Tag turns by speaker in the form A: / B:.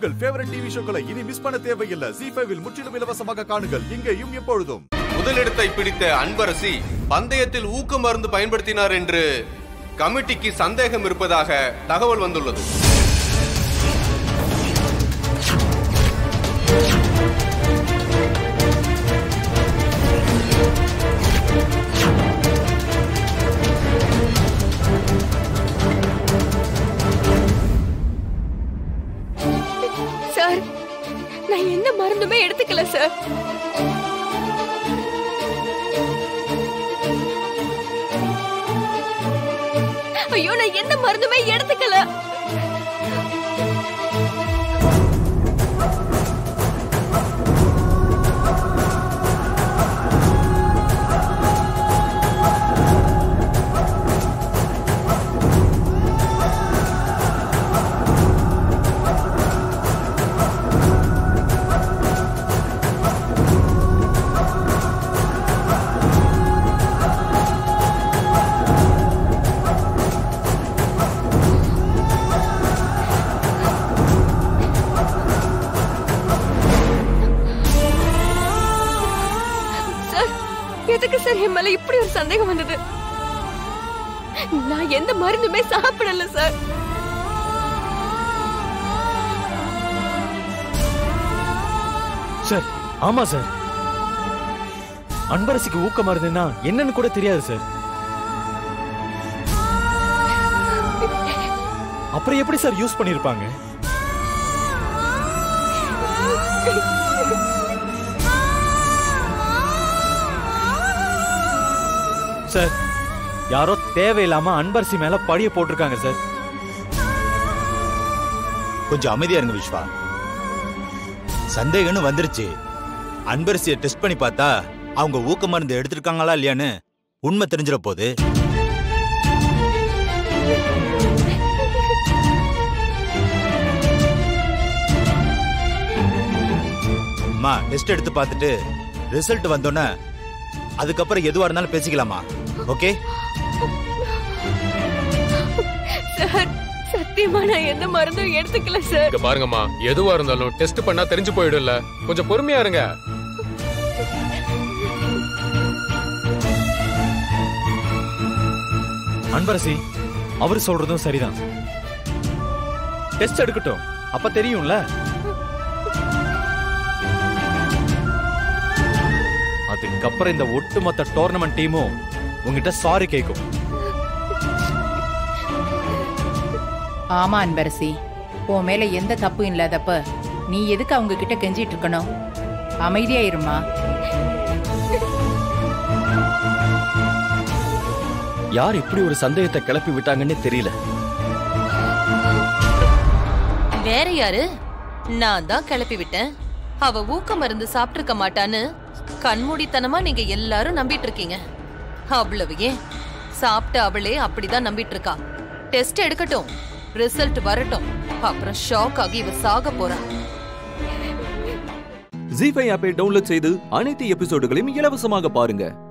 A: உங்கள் favourite TV ஷோக்களை இனி miss பண்ண தேவையில்லை ஜி ஃபைவில் முற்றிலும் இலவசமாக காணுங்கள் இங்கேயும் எப்பொழுதும்
B: முதலிடத்தை பிடித்த அன்பரசி பந்தயத்தில் ஊக்க மருந்து பயன்படுத்தினார் என்று கமிட்டிக்கு சந்தேகம் இருப்பதாக தகவல் வந்துள்ளது
C: சார் நான் எந்த மருந்துமே எடுத்துக்கல சார் ஐயோ நான் எந்த மருந்துமே எடுத்துக்கல சார் எதுக்கு சார் என் மேல இப்படி ஒரு சந்தேகம் வந்தது நான் எந்த மருந்துமே சாப்பிடல சார்
D: சார் ஆமா சார் அன்பரசிக்கு ஊக்க மருந்துன்னா என்னன்னு கூட தெரியாது சார் அப்புறம் எப்படி சார் யூஸ் பண்ணிருப்பாங்க சார் யாரோ தேவையில்லாம அன்பரசி மேல படிய போட்டிருக்காங்க சார்
E: கொஞ்சம் அமைதியா இருங்க விஸ்வா சந்தேகம்னு வந்துருச்சு அன்பரசியை டெஸ்ட் பண்ணி பார்த்தா அவங்க ஊக்க மருந்து எடுத்திருக்காங்களா இல்லையான்னு உண்மை தெரிஞ்சிட போகுது அம்மா டெஸ்ட் எடுத்து பார்த்துட்டு ரிசல்ட் வந்தோன்னே அதுக்கப்புறம் எதுவா இருந்தாலும் பேசிக்கலாமா ஓகே
C: சார் சத்தியமா நான் எந்த மருந்தும் எடுத்துக்கல சார்
F: இங்க பாருங்கம்மா எதுவா இருந்தாலும் டெஸ்ட் பண்ணா தெரிஞ்சு போயிடும்ல கொஞ்சம் பொறுமையா இருங்க
D: அன்பரசி அவர் சொல்றதும் சரிதான் டெஸ்ட் எடுக்கட்டும் அப்ப தெரியும்ல அதுக்கப்புறம் இந்த ஒட்டுமொத்த டோர்னமெண்ட் டீமும் உங்ககிட்ட சாரி கேட்கும்
G: ஆமா அன்பரசி உன் மேல எந்த தப்பும் இல்லாதப்ப நீ எதுக்கு அவங்க கிட்ட கெஞ்சிட்டு இருக்கணும் அமைதியா இருமா
H: யார் இப்படி ஒரு சந்தேகத்தை கிளப்பி விட்டாங்கன்னே தெரியல
I: வேற யாரு நான் தான் கிளப்பி விட்டேன் அவ ஊக்க மருந்து சாப்பிட்டிருக்க மாட்டான்னு கண்மூடித்தனமா நீங்க எல்லாரும் நம்பிட்டு இருக்கீங்க அவ்வளவு ஏன் சாப்பிட்ட அவளே அப்படிதான் நம்பிட்டு இருக்கா டெஸ்ட் எடுக்கட்டும் ரிசல்ட் வரட்டும் அப்புறம் ஷாக் ஆகி இவ சாக போறா
J: ஜி ஃபைவ் ஆப்பை டவுன்லோட் செய்து அனைத்து எபிசோடுகளையும் இலவசமாக பாருங்க